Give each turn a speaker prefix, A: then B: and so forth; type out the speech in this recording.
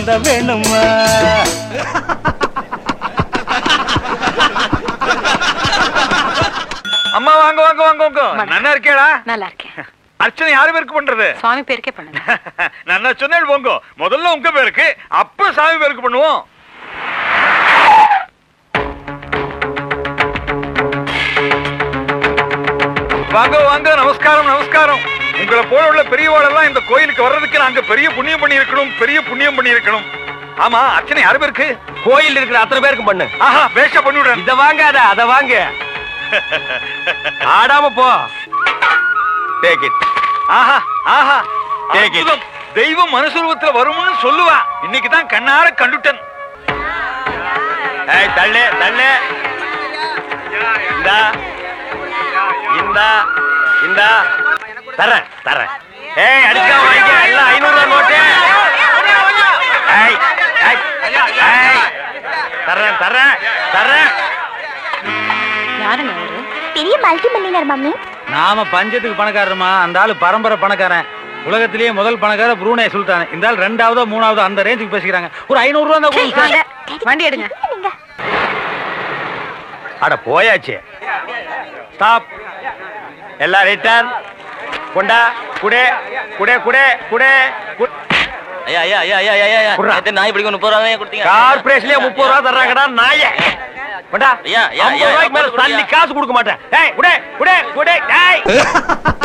A: இந்த வேணுமா
B: அம்மா வாங்க வாங்க வாங்க வாங்க நன்னா இருக்கேடா
C: நல்லா இருக்கேன்
B: அர்ச்சனை யாரு பேருக்கு பண்றது
C: சுவாமி பேருக்கே பண்ணுங்க
B: நான் சொன்னேன் போங்க முதல்ல உங்க பேருக்கு அப்புறம் சாமி பேருக்கு பண்ணுவோம் வாங்க வாங்க நமஸ்காரம் நமஸ்காரம் உங்களை போல உள்ள பெரியவாளெல்லாம் இந்த கோயிலுக்கு வர்றதுக்கு நாங்க பெரிய புண்ணியம் பண்ணி இருக்கணும் பெரிய புண்ணியம் பண்ணி இருக்கணும் ஆமா அர்ச்சனை யாரு பேருக்கு
A: கோயில் இருக்கிற அத்தனை பேருக்கும் பண்ணு
B: ஆஹா பேஷ பண்ணிவிடுறேன்
A: இத வாங்காத அத வாங்க ஆடாம போ டேக் இட்
B: ஆஹா ஆஹா
A: Take it.
B: அற்புதம். தெய்வம் மனுஷரூபத்துல வரும்னு சொல்லுவா இன்னைக்கு தான் கண்ணார கண்டுட்டன்
A: ஏய் தள்ளு தள்ளு இந்தா இந்தா இந்தா தரேன் தரேன் ஏய் அடிச்சா வாங்கிக்க எல்லாம் ஐநூறு ரூபாய் நோட்டு ஏய் ஏய் ஏய் தரேன் தரேன் தரேன்
C: யாருங்க அவரு
D: பெரிய மல்டி மில்லியனர் மம்மி
E: நாம பஞ்சத்துக்கு பணக்காரமா அந்த ஆளு பரம்பரை பணக்காரன் உலகத்திலேயே முதல் பணக்கார புரூனே சுல்தான் இந்த ஆள் ரெண்டாவதோ மூணாவதோ அந்த ரேஞ்சுக்கு பேசிக்கிறாங்க ஒரு ஐநூறு ரூபா இருந்தா கொடுங்க
C: வாங்க வண்டி எடுங்க
D: நீங்க
A: அட போயாச்சு ஸ்டாப் எல்லாம் ரிட்டர்ன் கொண்டா குடே குடே குடே குடே கு-
F: ஐயா ஐயா ஐயா ஐயா ஐயா ஐயா
A: குர்ரா.
F: நேத்து நாய் பிடிக்க முப்பது ரூபாய் கொடுத்தீங்க
A: கார்பரேஷன்லயே முப்பது ரூபா தர்றாங்கடா நாயே கொண்டா
F: ஐயா, ஐயா,
A: ஐம்பது
F: ஐயா,
A: ரூபாய்க்கு மேல
F: ஐம்பது
A: தள்ளி காசு கொடுக்க மாட்டேன் ஏய் குடே குடே குடே ஏய்